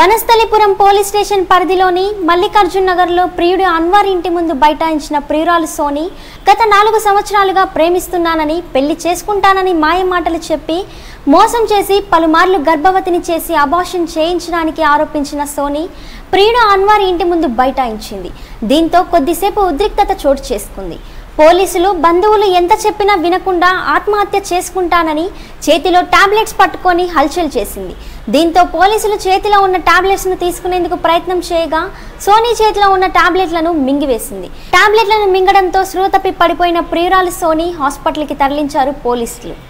Vanasthalipuram police station పరిధిలోని మల్లికార్జున్ నగర్లో ప్రియుడు అన్వర్ ఇంటి ముందు బైఠాయించిన ప్రియురాలు సోని గత నాలుగు సంవత్సరాలుగా ప్రేమిస్తున్నానని పెళ్లి చేసుకుంటానని మాయ మాటలు చెప్పి మోసం చేసి పలుమార్లు గర్భవతిని చేసి అబార్షన్ చేయించడానికి ఆరోపించిన సోని ప్రియుడు అన్వర్ ఇంటి ముందు బైఠాయించింది దీంతో కొద్దిసేపు ఉద్రిక్తత చోటు చేసుకుంది పోలీసులు బంధువులు ఎంత చెప్పినా వినకుండా ఆత్మహత్య చేసుకుంటానని చేతిలో టాబ్లెట్స్ పట్టుకొని హల్చల్ చేసింది దీంతో పోలీసులు చేతిలో ఉన్న టాబ్లెట్స్ను తీసుకునేందుకు ప్రయత్నం చేయగా సోనీ చేతిలో ఉన్న టాబ్లెట్లను మింగివేసింది టాబ్లెట్లను మింగడంతో స్పృహ తప్పి పడిపోయిన ప్రియురాలు సోనీ హాస్పిటల్కి తరలించారు పోలీసులు